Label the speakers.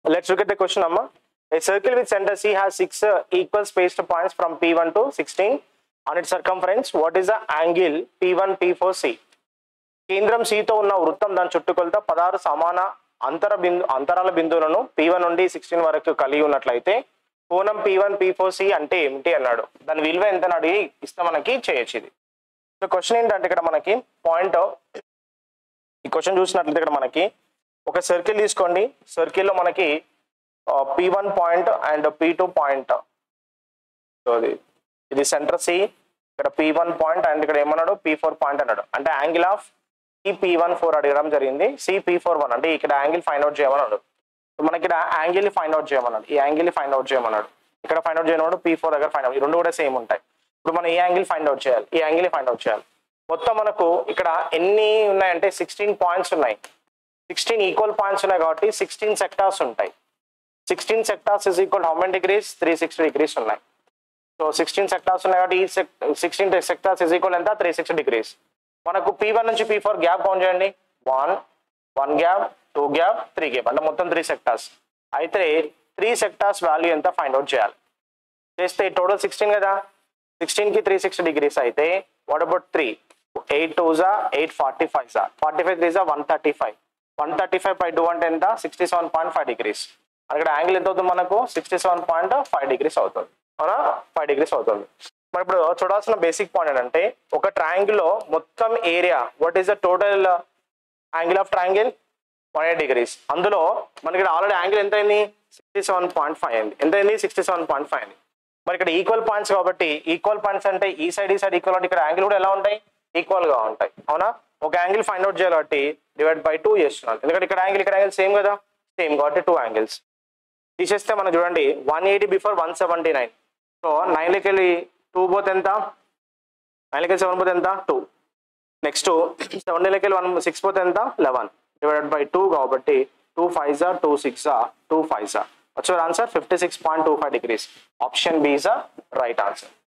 Speaker 1: let's look at the question amma a circle with center c has six uh, equal spaced points from p1 to 16 on its circumference what is the angle p1 p4 c కేంద్రం సితో ఉన్న వృత్తం దాని చుట్టుకొలత పదహారు సమాన అంతర బిందు అంతరాల బిందువులను P one నుండి సిక్స్టీన్ వరకు కలిగి ఉన్నట్లయితే కోణం P one P four C అంటే ఏమిటి అన్నాడు దాని విలువ ఎంత అని అడిగి ఇస్తే మనకి చేయొచ్చు ఇది సో క్వశ్చన్ ఏంటంటే ఇక్కడ మనకి పాయింట్ ఈ క్వశ్చన్ చూసినట్లయితే ఇక్కడ మనకి ఒక సర్కిల్ తీసుకోండి సర్కిల్లో మనకి P one point and P two point so అది ఇది సెంటర్ సి ఇక్కడ పి వన్ పాయింట్ అండ్ ఇక్కడ ఏమన్నాడు పి ఫోర్ పాయింట్ అన్నాడు అంటే యాంగిల్ ఆఫ్ ఈ పి వన్ ఫోర్ అడగడం జరిగింది సి పి ఫోర్ వన్ అంటే ఇక్కడ యాంగిల్ ఫైండ్ అవుట్ చేయమన్నాడు మనకి ఇక్కడ యాంగిల్ ఫైండ్ అవుట్ చేయమన్నాడు ఈ యాంగిల్ ఫైండ్ అవుట్ చేయమన్నాడు ఇక్కడ ఫైండ్ అవుట్ చేయమన్నాడు పి ఫోర్ దగ్గర ఫైండ్ అవుట్ ఈ రెండు కూడా సేమ్ ఉంటాయి ఇప్పుడు మనం ఈ యాంగిల్ ఫైండ్ అవుట్ చేయాలి ఈ యాంగిల్ ఫైండ్ అవుట్ చేయాలి మొత్తం మనకు ఇక్కడ ఎన్ని ఉన్నాయంటే సిక్స్టీన్ పాయింట్స్ ఉన్నాయి సిక్స్టీన్ ఈక్వల్ పాయింట్స్ ఉన్నాయి కాబట్టి సిక్స్టీన్ సెక్టార్స్ ఉంటాయి sixteen sectors is equal how many degrees three sixty degrees ఉన్నాయి సో సిక్స్టీన్ సెక్టార్స్ ఉన్నాయి కాబట్టి ఈ సిక్స్టీన్ సెక్టార్స్ ఇస్ ఈక్వల్ ఎంత త్రీ సిక్స్టీ డిగ్రీస్ మనకు పీ వన్ నుంచి పీ ఫోర్ గ్యాప్ కౌంట్ చేయండి one one gap two gap three gap అంటే మొత్తం త్రీ సెక్టార్స్ అయితే త్రీ సెక్టార్స్ వాల్యూ ఎంత ఫైండ్ అవుట్ చేయాలి చేస్తే టోటల్ సిక్స్టీన్ కదా సిక్స్టీన్ కి త్రీ సిక్స్టీ డిగ్రీస్ అయితే what about three eight two జా ఎయిట్ ఫార్టీ ఫైవ్ జా ఫార్టీ ఫైవ్ త్రీ జా one thirty five one thirty five by two అంటే ఎంత sixty seven point five degrees అక్కడ యాంగిల్ ఎంత అవుతుంది మనకు sixty seven point five degrees అవుతుంది అవునా ఫైవ్ డిగ్రీస్ అవుతుంది మరి ఇప్పుడు చూడాల్సిన బేసిక్ పాయింట్ ఏంటంటే ఒక ట్రయాంగిల్ లో మొత్తం area what is the total angle of triangle one eight degrees అందులో మనకి ఇక్కడ ఆల్రెడీ యాంగిల్ ఎంత అయింది సిక్స్టీ సెవెన్ పాయింట్ ఫైవ్ అయింది ఎంత అయింది సిక్స్టీ సెవెన్ పాయింట్ ఫైవ్ అయింది మరి ఇక్కడ ఈక్వల్ పాయింట్స్ కాబట్టి ఈక్వల్ పాయింట్స్ అంటే ఈ సైడ్ ఈ సైడ్ ఈక్వల్ అంటే ఇక్కడ యాంగిల్ కూడా ఎలా ఉంటాయి ఈక్వల్ గా ఉంటాయి అవునా ఒక యాంగిల్ ఫైండ్ అవుట్ చేయాలి కాబట్టి డివైడ్ బై టూ చేస్తున్నాను ఎందుకంటే ఇక్కడ యాంగిల్ ఇక్కడ యాంగిల్ సేమ్ కదా సేమ్ కాబట్టి టూ యాంగిల్స్ తీసేస్తే మనం చూడండి one eighty before one seventy nine so నైన్లోకి వెళ్ళి టూ పోతే ఎంత నైన్లోకి వెళ్ళి సెవెన్ పోతే ఎంత టూ నెక్స్ట్ సెవెన్లోకి వెళ్ళి వన్ సిక్స్ పోతే ఎంత లెవెన్ డివైడెడ్ బై టూ కాబట్టి టూ ఫైవ్ జా టూ సిక్స్ టూ ఫైవ్ జా వచ్చే answer fifty six point two five degrees option B is right answer